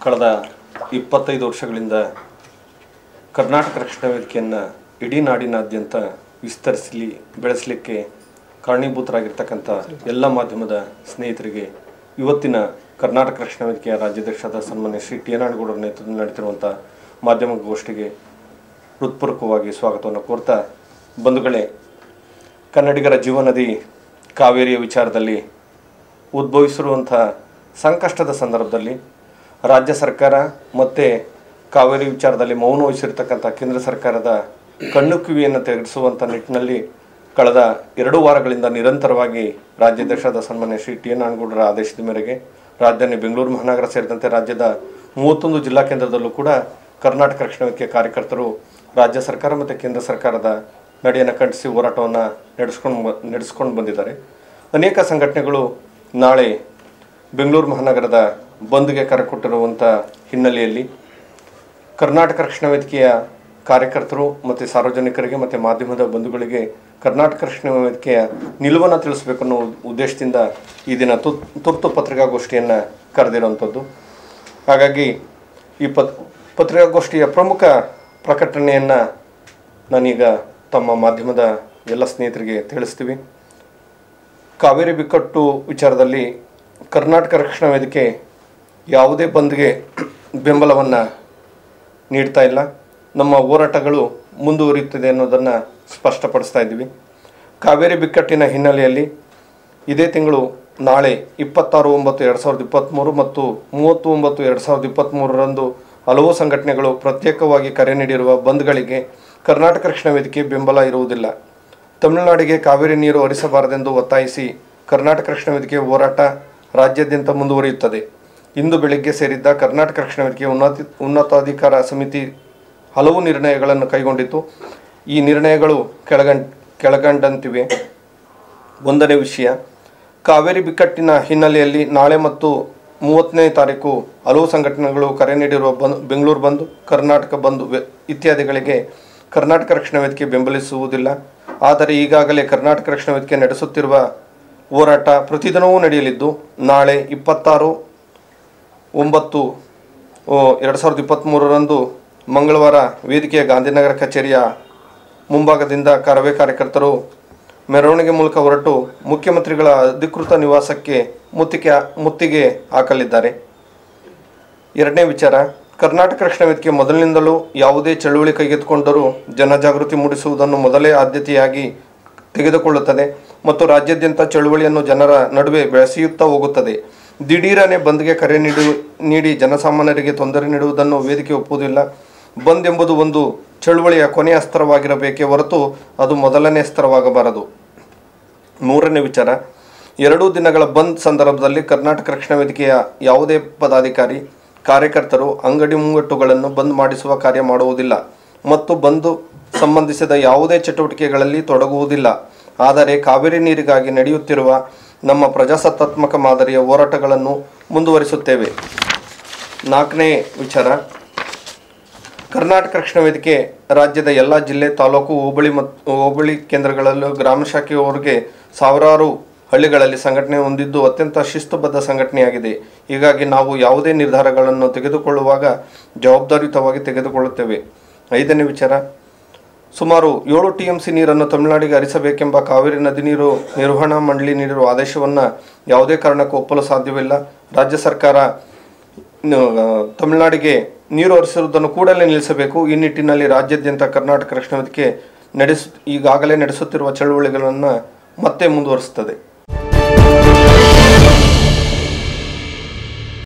ಕಳೆದ ಇಪ್ಪತ್ತೈದು ವರ್ಷಗಳಿಂದ ಕರ್ನಾಟಕ ರಕ್ಷಣಾ ವೇದಿಕೆಯನ್ನು ಇಡೀ ನಾಡಿನಾದ್ಯಂತ ವಿಸ್ತರಿಸಲಿ ಬೆಳೆಸಲಿಕ್ಕೆ ಕಾರಣೀಭೂತರಾಗಿರ್ತಕ್ಕಂಥ ಎಲ್ಲ ಮಾಧ್ಯಮದ ಸ್ನೇಹಿತರಿಗೆ ಇವತ್ತಿನ ಕರ್ನಾಟಕ ರಕ್ಷಣಾ ವೇದಿಕೆಯ ರಾಜ್ಯಾಧ್ಯಕ್ಷರಾದ ಸನ್ಮಾನ್ಯ ಶ್ರೀ ಟಿ ಎನ್ ನಾಡಗೌಡರ ನೇತೃತ್ವದಲ್ಲಿ ನಡೀತಿರುವಂಥ ಮಾಧ್ಯಮ ಗೋಷ್ಠಿಗೆ ಹೃತ್ಪೂರ್ವಕವಾಗಿ ಸ್ವಾಗತವನ್ನು ಕೋರ್ತಾ ಬಂಧುಗಳೇ ಕನ್ನಡಿಗರ ಜೀವನದಿ ಕಾವೇರಿಯ ವಿಚಾರದಲ್ಲಿ ಉದ್ಭವಿಸಿರುವಂಥ ಸಂಕಷ್ಟದ ಸಂದರ್ಭದಲ್ಲಿ ರಾಜ್ಯ ಸರ್ಕಾರ ಮತ್ತು ಕಾವೇರಿ ವಿಚಾರದಲ್ಲಿ ಮೌನ ವಹಿಸಿರ್ತಕ್ಕಂಥ ಕೇಂದ್ರ ಸರ್ಕಾರದ ಕಣ್ಣು ಕಿವಿಯನ್ನು ತೆಗೆಸುವಂಥ ನಿಟ್ಟಿನಲ್ಲಿ ಕಳೆದ ಎರಡು ವಾರಗಳಿಂದ ನಿರಂತರವಾಗಿ ರಾಜ್ಯಾಧ್ಯಕ್ಷರಾದ ಸನ್ಮಾನ್ಯ ಶ್ರೀ ಟಿ ಎನ್ ನಾಣಗೌಡರ ಆದೇಶದ ಮೇರೆಗೆ ರಾಜಧಾನಿ ಬೆಂಗಳೂರು ಮಹಾನಗರ ಸೇರಿದಂತೆ ರಾಜ್ಯದ ಮೂವತ್ತೊಂದು ಜಿಲ್ಲಾ ಕೇಂದ್ರದಲ್ಲೂ ಕೂಡ ಕರ್ನಾಟಕ ರಕ್ಷಣಾ ವೇದಿಕೆ ಕಾರ್ಯಕರ್ತರು ರಾಜ್ಯ ಸರ್ಕಾರ ಮತ್ತು ಕೇಂದ್ರ ಸರ್ಕಾರದ ನಡೆಯನ್ನು ಖಂಡಿಸಿ ಹೋರಾಟವನ್ನು ನಡೆಸ್ಕೊಂಡು ಬ ನಡೆಸ್ಕೊಂಡು ಬಂದಿದ್ದಾರೆ ಅನೇಕ ಸಂಘಟನೆಗಳು ನಾಳೆ ಬೆಂಗಳೂರು ಮಹಾನಗರದ ಬಂದ್ಗೆ ಕರೆ ಕೊಟ್ಟಿರುವಂಥ ಹಿನ್ನೆಲೆಯಲ್ಲಿ ಕರ್ನಾಟಕ ರಕ್ಷಣಾ ವೇದಿಕೆಯ ಕಾರ್ಯಕರ್ತರು ಮತ್ತು ಸಾರ್ವಜನಿಕರಿಗೆ ಮತ್ತು ಮಾಧ್ಯಮದ ಬಂಧುಗಳಿಗೆ ಕರ್ನಾಟಕ ರಕ್ಷಣಾ ವೇದಿಕೆಯ ನಿಲುವನ್ನು ತಿಳಿಸಬೇಕು ಅನ್ನೋ ಉದ್ದೇಶದಿಂದ ಈ ದಿನ ತುರ್ ತುರ್ತು ಪತ್ರಿಕಾಗೋಷ್ಠಿಯನ್ನು ಕರೆದಿರುವಂಥದ್ದು ಹಾಗಾಗಿ ಈ ಪತ್ ಪತ್ರಿಕಾಗೋಷ್ಠಿಯ ಪ್ರಮುಖ ಪ್ರಕಟಣೆಯನ್ನು ನಾನೀಗ ತಮ್ಮ ಮಾಧ್ಯಮದ ಎಲ್ಲ ಸ್ನೇಹಿತರಿಗೆ ತಿಳಿಸ್ತೀವಿ ಕಾವೇರಿ ಬಿಕ್ಕಟ್ಟು ವಿಚಾರದಲ್ಲಿ ಕರ್ನಾಟಕ ರಕ್ಷಣಾ ವೇದಿಕೆ ಯಾವುದೇ ಬಂದ್ಗೆ ಬೆಂಬಲವನ್ನು ನೀಡ್ತಾ ಇಲ್ಲ ನಮ್ಮ ಹೋರಾಟಗಳು ಮುಂದುವರಿಯುತ್ತದೆ ಅನ್ನೋದನ್ನು ಸ್ಪಷ್ಟಪಡಿಸ್ತಾ ಇದ್ದೀವಿ ಕಾವೇರಿ ಬಿಕ್ಕಟ್ಟಿನ ಹಿನ್ನೆಲೆಯಲ್ಲಿ ಇದೇ ತಿಂಗಳು ನಾಳೆ ಇಪ್ಪತ್ತಾರು ಒಂಬತ್ತು ಎರಡು ಸಾವಿರದ ಇಪ್ಪತ್ತ್ಮೂರು ಮತ್ತು ಮೂವತ್ತು ಒಂಬತ್ತು ಎರಡು ಸಾವಿರದ ಇಪ್ಪತ್ತ್ಮೂರರಂದು ಹಲವು ಸಂಘಟನೆಗಳು ಪ್ರತ್ಯೇಕವಾಗಿ ಕರೆ ನೀಡಿರುವ ಬಂದ್ಗಳಿಗೆ ಕರ್ನಾಟಕ ರಕ್ಷಣಾ ವೇದಿಕೆ ಬೆಂಬಲ ಇರುವುದಿಲ್ಲ ತಮಿಳುನಾಡಿಗೆ ಕಾವೇರಿ ನೀರು ಹರಿಸಬಾರದೆಂದು ಒತ್ತಾಯಿಸಿ ಕರ್ನಾಟಕ ರಕ್ಷಣಾ ವೇದಿಕೆ ಹೋರಾಟ ರಾಜ್ಯಾದ್ಯಂತ ಮುಂದುವರಿಯುತ್ತದೆ ಇಂದು ಬೆಳಗ್ಗೆ ಸೇರಿದ್ದ ಕರ್ನಾಟಕ ರಕ್ಷಣಾ ವೇದಿಕೆ ಉನ್ನತ ಉನ್ನತಾಧಿಕಾರ ಸಮಿತಿ ಹಲವು ನಿರ್ಣಯಗಳನ್ನು ಕೈಗೊಂಡಿತ್ತು ಈ ನಿರ್ಣಯಗಳು ಕೆಳಗಂಡ ಕೆಳಗಂಡಂತಿವೆ ಒಂದನೇ ವಿಷಯ ಕಾವೇರಿ ಬಿಕ್ಕಟ್ಟಿನ ಹಿನ್ನೆಲೆಯಲ್ಲಿ ನಾಳೆ ಮತ್ತು ಮೂವತ್ತನೇ ತಾರೀಕು ಹಲವು ಸಂಘಟನೆಗಳು ಕರೆ ನೀಡಿರುವ ಬಂದ್ ಬೆಂಗಳೂರು ಬಂದ್ ಕರ್ನಾಟಕ ಬಂದ್ ವೆ- ಇತ್ಯಾದಿಗಳಿಗೆ ಕರ್ನಾಟಕ ರಕ್ಷಣಾ ವೇದಿಕೆ ಬೆಂಬಲಿಸುವುದಿಲ್ಲ ಆದರೆ ಈಗಾಗಲೇ ಕರ್ನಾಟಕ ರಕ್ಷಣಾ ವೇದಿಕೆ ನಡೆಸುತ್ತಿರುವ ಹೋರಾಟ ಪ್ರತಿದಿನವೂ ನಡೆಯಲಿದ್ದು ನಾಳೆ ಇಪ್ಪತ್ತಾರು ಒಂಬತ್ತು ಓ, ಎರಡು ಸಾವಿರದ ಇಪ್ಪತ್ತ್ಮೂರರಂದು ಮಂಗಳವಾರ ವೇದಿಕೆಯ ಗಾಂಧಿನಗರ ಕಚೇರಿಯ ಮುಂಭಾಗದಿಂದ ಕರವೇ ಕಾರ್ಯಕರ್ತರು ಮೆರವಣಿಗೆ ಮೂಲಕ ಹೊರಟು ಮುಖ್ಯಮಂತ್ರಿಗಳ ಅಧಿಕೃತ ನಿವಾಸಕ್ಕೆ ಮುತ್ತಿಗೆ ಮುತ್ತಿಗೆ ಹಾಕಲಿದ್ದಾರೆ ಎರಡನೇ ವಿಚಾರ ಕರ್ನಾಟಕ ರಕ್ಷಣಾ ವೇದಿಕೆ ಮೊದಲಿನಿಂದಲೂ ಯಾವುದೇ ಚಳುವಳಿ ಕೈಗೆತ್ತಿಕೊಂಡರೂ ಜನಜಾಗೃತಿ ಮೂಡಿಸುವುದನ್ನು ಮೊದಲೇ ಆದ್ಯತೆಯಾಗಿ ತೆಗೆದುಕೊಳ್ಳುತ್ತದೆ ಮತ್ತು ರಾಜ್ಯಾದ್ಯಂತ ಚಳುವಳಿಯನ್ನು ಜನರ ನಡುವೆ ಬೆಳೆಸಿಯುತ್ತಾ ಹೋಗುತ್ತದೆ ದಿಢೀರನೆ ಬಂದ್ಗೆ ಕರೆ ನೀಡು ನೀಡಿ ಜನಸಾಮಾನ್ಯರಿಗೆ ತೊಂದರೆ ನೀಡುವುದನ್ನು ವೇದಿಕೆ ಒಪ್ಪುವುದಿಲ್ಲ ಬಂದ್ ಎಂಬುದು ಒಂದು ಚಳುವಳಿಯ ಕೊನೆಯ ಅಸ್ತ್ರವಾಗಿರಬೇಕೇ ಹೊರತು ಅದು ಮೊದಲನೇ ಅಸ್ತ್ರವಾಗಬಾರದು ಮೂರನೇ ವಿಚಾರ ಎರಡೂ ದಿನಗಳ ಬಂದ್ ಸಂದರ್ಭದಲ್ಲಿ ಕರ್ನಾಟಕ ರಕ್ಷಣಾ ವೇದಿಕೆಯ ಯಾವುದೇ ಪದಾಧಿಕಾರಿ ಕಾರ್ಯಕರ್ತರು ಅಂಗಡಿ ಮುಂಗಟ್ಟುಗಳನ್ನು ಬಂದ್ ಮಾಡಿಸುವ ಕಾರ್ಯ ಮಾಡುವುದಿಲ್ಲ ಮತ್ತು ಬಂದು ಸಂಬಂಧಿಸಿದ ಯಾವುದೇ ಚಟುವಟಿಕೆಗಳಲ್ಲಿ ತೊಡಗುವುದಿಲ್ಲ ಆದರೆ ಕಾವೇರಿ ನೀರಿಗಾಗಿ ನಡೆಯುತ್ತಿರುವ ನಮ್ಮ ಪ್ರಜಾಸತ್ತಾತ್ಮಕ ಮಾದರಿಯ ಹೋರಾಟಗಳನ್ನು ಮುಂದುವರಿಸುತ್ತೇವೆ ನಾಲ್ಕನೇ ವಿಚಾರ ಕರ್ನಾಟಕ ರಕ್ಷಣಾ ವೇದಿಕೆ ರಾಜ್ಯದ ಎಲ್ಲ ಜಿಲ್ಲೆ ತಾಲೂಕು ಹೋಬಳಿ ಮತ್ತು ಹೋಬಳಿ ಕೇಂದ್ರಗಳಲ್ಲೂ ಗ್ರಾಮ ಶಾಖೆಯವರೆಗೆ ಸಾವಿರಾರು ಹಳ್ಳಿಗಳಲ್ಲಿ ಸಂಘಟನೆ ಹೊಂದಿದ್ದು ಅತ್ಯಂತ ಶಿಸ್ತುಬದ್ಧ ಸಂಘಟನೆಯಾಗಿದೆ ಹೀಗಾಗಿ ನಾವು ಯಾವುದೇ ನಿರ್ಧಾರಗಳನ್ನು ತೆಗೆದುಕೊಳ್ಳುವಾಗ ಜವಾಬ್ದಾರಿಯುತವಾಗಿ ತೆಗೆದುಕೊಳ್ಳುತ್ತೇವೆ ಐದನೇ ವಿಚಾರ ಸುಮಾರು ಏಳು ಟಿ ಎಂ ಸಿ ನೀರನ್ನು ತಮಿಳುನಾಡಿಗೆ ಹರಿಸಬೇಕೆಂಬ ಕಾವೇರಿ ನದಿ ನೀರು ನಿರ್ವಹಣಾ ಮಂಡಳಿ ನೀಡಿರುವ ಆದೇಶವನ್ನು ಯಾವುದೇ ಕಾರಣಕ್ಕೂ ಒಪ್ಪಲು ಸಾಧ್ಯವಿಲ್ಲ ರಾಜ್ಯ ಸರ್ಕಾರ ಇನ್ನು, ಆ, ತಮಿಳುನಾಡಿಗೆ ನೀರು ಹರಿಸಿರುವುದನ್ನು ಕೂಡಲೇ ನಿಲ್ಲಿಸಬೇಕು ಈ ನಿಟ್ಟಿನಲ್ಲಿ ರಾಜ್ಯಾದ್ಯಂತ ಕರ್ನಾಟಕ ರಕ್ಷಣಾ ವೇದಿಕೆ ನಡೆಸು ಈಗಾಗಲೇ ನಡೆಸುತ್ತಿರುವ ಚಳುವಳಿಗಳನ್ನು ಮತ್ತೆ ಮುಂದುವರಿಸುತ್ತದೆ